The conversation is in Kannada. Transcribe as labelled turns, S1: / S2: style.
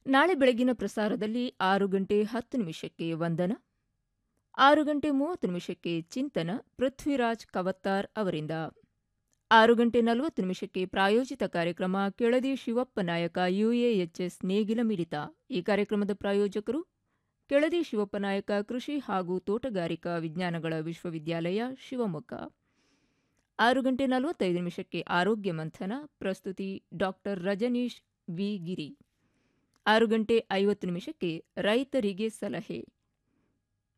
S1: ನಾಳೆ ಬೆಳಗಿನ ಪ್ರಸಾರದಲ್ಲಿ ಆರು ಗಂಟೆ ಹತ್ತು ನಿಮಿಷಕ್ಕೆ ವಂದನ ಆರು ಗಂಟೆ ಮೂವತ್ತು ನಿಮಿಷಕ್ಕೆ ಚಿಂತನ ಪೃಥ್ವಿರಾಜ್ ಕವತ್ತಾರ್ ಅವರಿಂದ ಆರು ಗಂಟೆ ನಲವತ್ತು ನಿಮಿಷಕ್ಕೆ ಪ್ರಾಯೋಜಿತ ಕಾರ್ಯಕ್ರಮ ಕೆಳದಿ ಶಿವಪ್ಪ ನಾಯಕ ಯುಎಎಚ್ಎಸ್ ನೇಗಿಲ ಮಿಡಿತ ಈ ಕಾರ್ಯಕ್ರಮದ ಪ್ರಾಯೋಜಕರು ಕೆಳದಿ ಶಿವಪ್ಪ ನಾಯಕ ಕೃಷಿ ಹಾಗೂ ತೋಟಗಾರಿಕಾ ವಿಜ್ಞಾನಗಳ ವಿಶ್ವವಿದ್ಯಾಲಯ ಶಿವಮೊಗ್ಗ ಆರು ಗಂಟೆ ನಲವತ್ತೈದು ನಿಮಿಷಕ್ಕೆ ಆರೋಗ್ಯ ಮಂಥನ ಪ್ರಸ್ತುತಿ ಡಾಕ್ಟರ್ ರಜನೀಶ್ ವಿ ಗಿರಿ ಆರು ಗಂಟೆ ಐವತ್ತು ನಿಮಿಷಕ್ಕೆ ರೈತರಿಗೆ ಸಲಹೆ